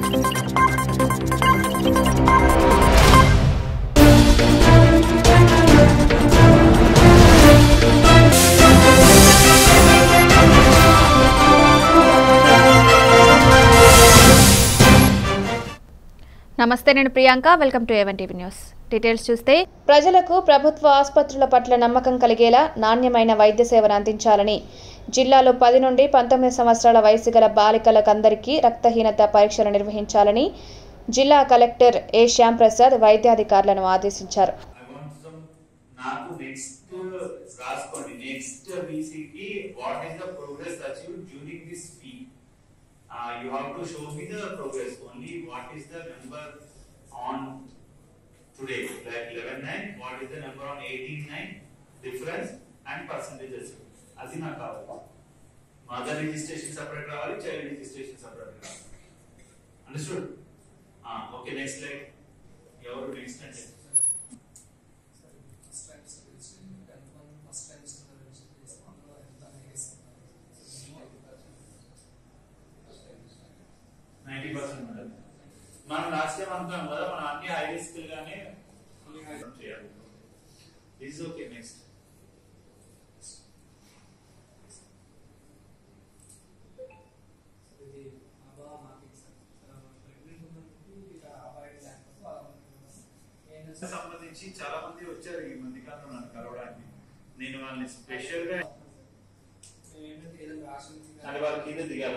నమస్తే నేను Priyanka welcome to Even TV news details చూస్తే ప్రజలకు ప్రభుత్వ ఆసుపత్రుల పట్ల నమ్మకం కలిగేలా నాణ్యమైన వైద్య సేవను అందించాలని జిల్లాలో పది నుండి పంతొమ్మిది సంవత్సరాల వయసు గల బాలికలకందరికీ రక్తహీనత పరీక్షలు నిర్వహించాలని జిల్లా కలెక్టర్ ఏ శ్యామ్ ప్రసాద్ వైద్యాధికారులను ఆదేశించారు I want some నాకు నెక్స్ట్ రాసుకోండి నెక్స్ట్ వీసీకి what is the progress achieve during this week you have to show me the progress only what is the number on today like eleven nine what is the number on eighteen nine difference and percentages అది నాకు కావాలి mother registration separate రావాలి child registration separate రావాలి understood okay next like ఎవరు next అంటే ninety percent ఉంటుంది మనం last time అనుకున్నాం కదా మనం అన్ని హై రిస్క్ గానే చేయాలి దిస్ ఓకే నెక్స్ట్ సంబంధించి చాలా మంది వచ్చారు ఈ మధ్య కాలంలో నన్ను కలవడానికి నేను వాళ్ళని స్పెషల్ గా అది వాళ్ళ కింద దిగాలి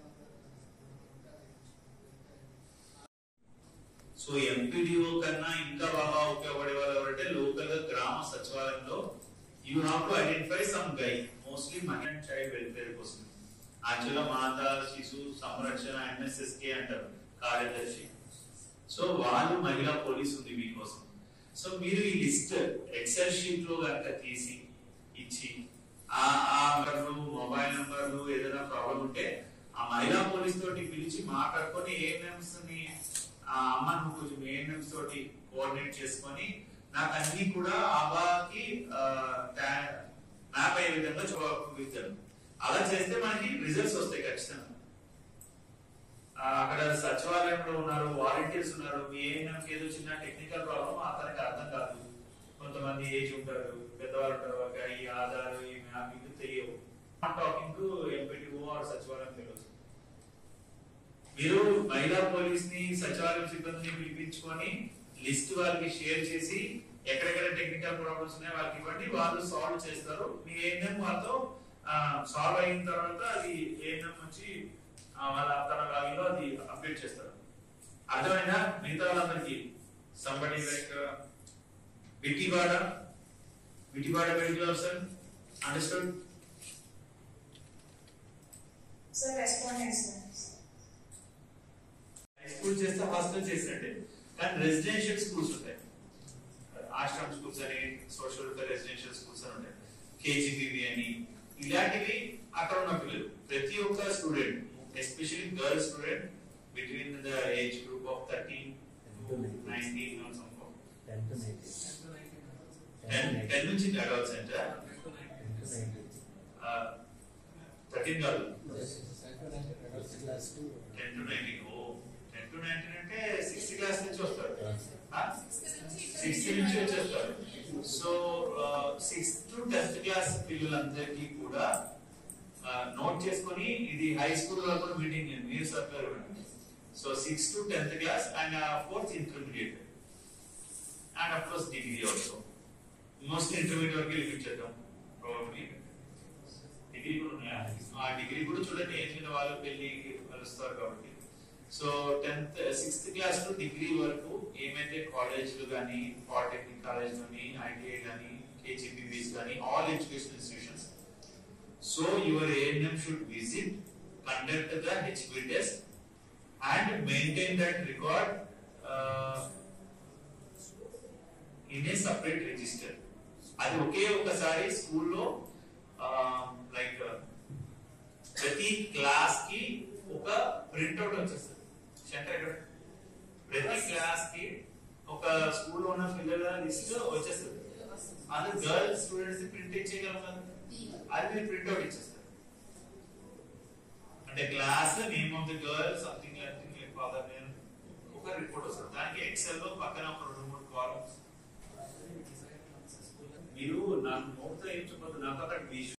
సో ఎంపీడీఓ కన్నా ఇంకా బాగా ఉపయోగపడే వాళ్ళు ఎవరంటే లోకల్ గా గ్రామ సచివాలయంలో you have to identify some guy mostly money and child welfare కోసం యాక్చువల్గా మాతా శిశు సంరక్షణ ఎన్ఎస్ఎస్కే అంటారు కార్యదర్శి సో వాళ్ళు మహిళా పోలీస్ ఉంది మీకోసం సో మీరు ఈ లిస్ట్ ఎక్సెల్ షీట్ లో కనుక తీసి ఇచ్చి ఆ ఆ నంబర్లు మొబైల్ నంబర్లు ఏదైనా ప్రాబ్లం ఉంటే ఆ మహిళా పోలీస్ తోటి పిలిచి మాట్లాడుకొని ఏఎన్ఎంస్ ని ఆ అమ్మ నువ్వు కొంచెం ఏఎన్ఎంస్ తోటి కోఆర్డినేట్ చేసుకొని నాకు అన్ని కూడా ఆబాకి మ్యాప్ అయ్యే విధంగా చూపించాను అలా చేస్తే మనకి రిజల్ట్స్ వస్తాయి ఖచ్చితంగా ఆ, అక్కడ సచివాలయంలో ఉన్నారు వాలంటీర్స్ ఉన్నారు మీ ఏఎన్ఎంకి ఏదో చిన్న టెక్నికల్ ప్రాబ్లం అతనికి అర్థం కాదు కొంతమంది ఏజ్ ఉంటారు పెద్దవాళ్ళు ఉంటారు ఒక ఈ ఆధార్ ఈ మ్యాపింగ్ తెలియవు టాకింగ్ టు ఎంపీటీఓ ఆర్ సచివాలయం తెలియదు మీరు మహిళా పోలీస్ ని సచివాలయం సిబ్బందిని పిలిపించుకొని లిస్ట్ వాళ్ళకి షేర్ చేసి ఎక్కడెక్కడ టెక్నికల్ ప్రాబ్లమ్స్ ఉన్నాయో వాళ్ళకి ఇవ్వండి వాళ్ళు సాల్వ్ చేస్తారు మీ ఏఎన్ఎం వాళ్ళతో సాల్వ్ అయిన తర్వాత అది ఏఎన్ఎం వచ్చి ఆ, వాళ్ళ తన లాగిన్లో అది అప్డేట్ చేస్తారు అర్థమైనా మిగతా వాళ్ళందరికీ సంబడి లైక్ విటివాడ విటివాడ medical officer understood Sir, respondents, sir. High school చేస్తే హాస్టల్ చేసినట్టే కానీ రెసిడెన్షియల్ స్కూల్స్ ఉంటాయి ఆశ్రమ్ స్కూల్స్ అని సోషల్ వెల్ఫేర్ రెసిడెన్షియల్ స్కూల్స్ అని ఉంటాయి కేజీబీవి అని ఇలాంటివి అక్కడ ఉన్న పిల్లలు ప్రతి ఒక్క student especially girl student between the age group of thirteen to nineteen ten ten నుంచి అడల్ట్స్ అంటే థర్టీన్ కాదు ten to nineteen oh ten to nineteen అంటే సిక్స్త్ క్లాస్ నుంచి వస్తారు సిక్స్త్ నుంచి వచ్చేస్తారు సో సిక్స్త్ టు టెన్త్ క్లాస్ పిల్లలందరికీ కూడా నోట్ చేసుకొని ఇది హై స్కూల్ లో కూడా మీటింగ్ మీరు circular so sixth to tenth class and fourth intermediate and of course degree also most intermediate వరకు లిమిట్ చేద్దాం ప్రాబబ్లీ డిగ్రీ కూడా ఉన్నాయా ఆ డిగ్రీ కూడా చూడండి ఏం చిన్న వాళ్ళు పెళ్లికి కలుస్తారు కాబట్టి so tenth sixth class to degree వరకు ఏమైతే కాలేజ్లు కానీ పాలిటెక్నిక్ కాలేజ్ కానీ ఐటీఐ కానీ కేజీబీబీస్ కానీ all education institutions so your ANM should visit conduct the HB test and maintain that record in a separate register అది ఒకే ఒకసారి స్కూల్లో లైక్ ప్రతి క్లాస్ కి ఒక ప్రింట్అవుట్ వచ్చేస్తుంది సెంటర్ ఎక్కడ ప్రతి క్లాస్ కి ఒక స్కూల్లో ఉన్న పిల్లల లిస్ట్ వచ్చేస్తుంది అది గర్ల్స్ స్టూడెంట్స్ ప్రింట్ ఇచ్చేయగలం కదా అది మీరు ప్రింట్అవుట్ ఇచ్చేస్తారు అంటే class name of the girl something father నేను ఒక రిపోర్ట్ వస్తుంది దానికి ఎక్సెల్ లో పక్కన ఒక రెండు మూడు కాలమ్స్ మీరు నాకు నోట్తో ఏం చెప్పొద్దు నాకు అక్కడ విజువల్